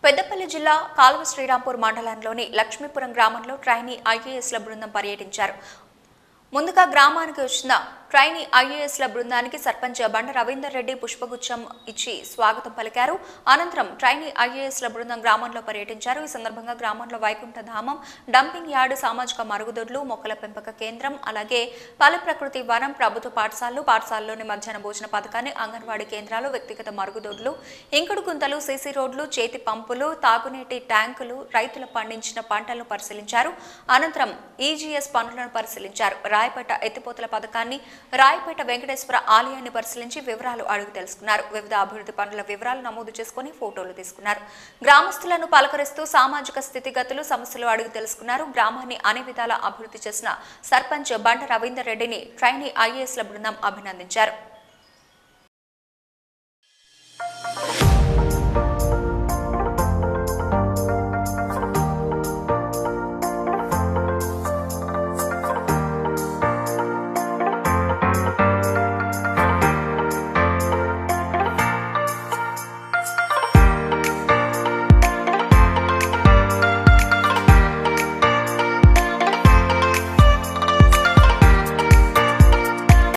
పెద్దపల్లి జిల్లా కాల్వ శ్రీరాంపూర్ మండలంలోని లక్ష్మీపురం గ్రామంలో ట్రైనీ ఐఏఎస్ల బృందం పర్యటించారు ముందుగా గ్రామానికి వచ్చిన ట్రైనీ ఐఏఎస్ల బృందానికి సర్పంచ్ బండ రవీందర్ రెడ్డి పుష్పగుచ్చం ఇచ్చి స్వాగతం పలికారు అనంతరం ట్రైనీ ఐఏఎస్ల బృందం గ్రామంలో పర్యటించారు ఈ సందర్భంగా గ్రామంలో వైకుంఠ ధామం డంపింగ్ యార్డు సామాజిక మరుగుదొడ్లు మొక్కల పెంపక కేంద్రం అలాగే పలు ప్రకృతి వనం ప్రభుత్వ పాఠశాలలు పాఠశాలలోని మధ్యాహ్న భోజన పథకాన్ని అంగన్వాడీ కేంద్రాలు వ్యక్తిగత మరుగుదొడ్లు ఇంకుడు గుంతలు సీసీ రోడ్లు చేతి పంపులు తాగునీటి ట్యాంకులు రైతులు పండించిన పంటలను పరిశీలించారు అనంతరం ఈజీఎస్ పనులను పరిశీలించారు రాయపేట ఎత్తిపోతల పథకాన్ని రాయపేట వెంకటేశ్వర ఆలయాన్ని పరిశీలించి వివరాలు అడుగు తెలుసుకున్నారు వివిధ అభివృద్ధి పనుల వివరాలు నమోదు చేసుకుని ఫోటోలు తీసుకున్నారు గ్రామస్తులను పలకరిస్తూ సామాజిక స్థితిగతులు సమస్యలు అడుగు తెలుసుకున్నారు గ్రామాన్ని అన్ని విధాల అభివృద్ధి చేసిన సర్పంచ్ బండ రవీందర్ రెడ్డిని ట్రైనీ ఐఏఎస్ల బృందం అభినందించారు